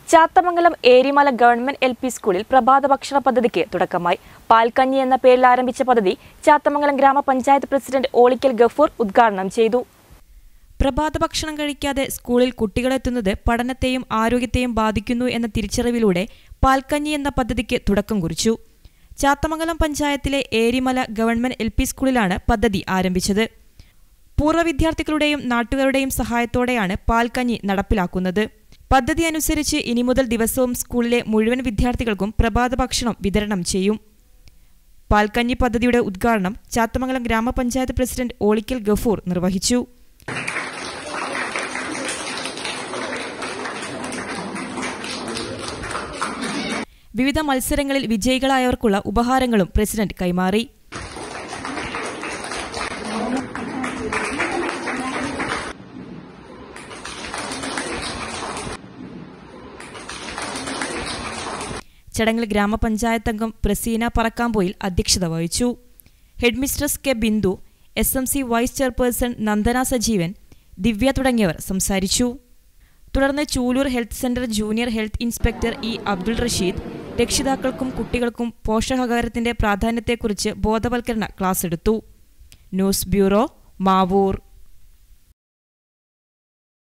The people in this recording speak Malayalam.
Chathamangalam Erimala government L P സ്കൂളിൽ പ്രഭാത ഭക്ഷണ പദ്ധതിക്ക് തുടക്കമായി പാൽക്കഞ്ഞി എന്ന പേരിൽ ആരംഭിച്ച പദ്ധതി ചാത്തമംഗലം ഗ്രാമപഞ്ചായത്ത് പ്രസിഡന്റ് ഓളിക്കൽ ഗഫൂർ ഉദ്ഘാടനം ചെയ്തു പ്രഭാത ഭക്ഷണം കഴിക്കാതെ സ്കൂളിൽ കുട്ടികളെത്തുന്നത് പഠനത്തെയും ആരോഗ്യത്തെയും ബാധിക്കുന്നു എന്ന തിരിച്ചറിവിലൂടെ പാൽക്കഞ്ഞി എന്ന പദ്ധതിക്ക് തുടക്കം കുറിച്ചു ചാത്തമംഗലം പഞ്ചായത്തിലെ ഏരിമല ഗവൺമെന്റ് എൽ പി സ്കൂളിലാണ് പദ്ധതി ആരംഭിച്ചത് പൂർവ്വ വിദ്യാർത്ഥികളുടെയും നാട്ടുകാരുടെയും സഹായത്തോടെയാണ് പാൽക്കഞ്ഞി നടപ്പിലാക്കുന്നത് പദ്ധതി അനുസരിച്ച് ഇനി മുതൽ ദിവസവും സ്കൂളിലെ മുഴുവൻ വിദ്യാർത്ഥികൾക്കും പ്രഭാത ഭക്ഷണം വിതരണം ചെയ്യും പാൽക്കഞ്ഞി പദ്ധതിയുടെ ഉദ്ഘാടനം ചാത്തമംഗലം ഗ്രാമപഞ്ചായത്ത് പ്രസിഡന്റ് ഓളിക്കൽ ഗഫൂർ നിർവഹിച്ചു വിവിധ മത്സരങ്ങളിൽ വിജയികളായവർക്കുള്ള ഉപഹാരങ്ങളും പ്രസിഡന്റ് കൈമാറി ചടങ്ങിൽ ഗ്രാമപഞ്ചായത്ത് അംഗം പ്രസീന പറക്കാമ്പോയിൽ അധ്യക്ഷത വഹിച്ചു headmistress K Bindu S M C vice chairperson Nandana Sajeevan Divya തുടങ്ങിയവർ സംസാരിച്ചു തുടർന്ന് Chooloor health centre junior health inspector E Abdul Rasheed രക്ഷിതാക്കൾക്കും കുട്ടികൾക്കും പോഷകാഹാരത്തിന്റെ പ്രാധാന്യത്തെക്കുറിച്ച് ബോധവൽക്കരണ ക്ലാസ് എടുത്തു ന്യൂസ് ബ്യൂറോ മാവൂർ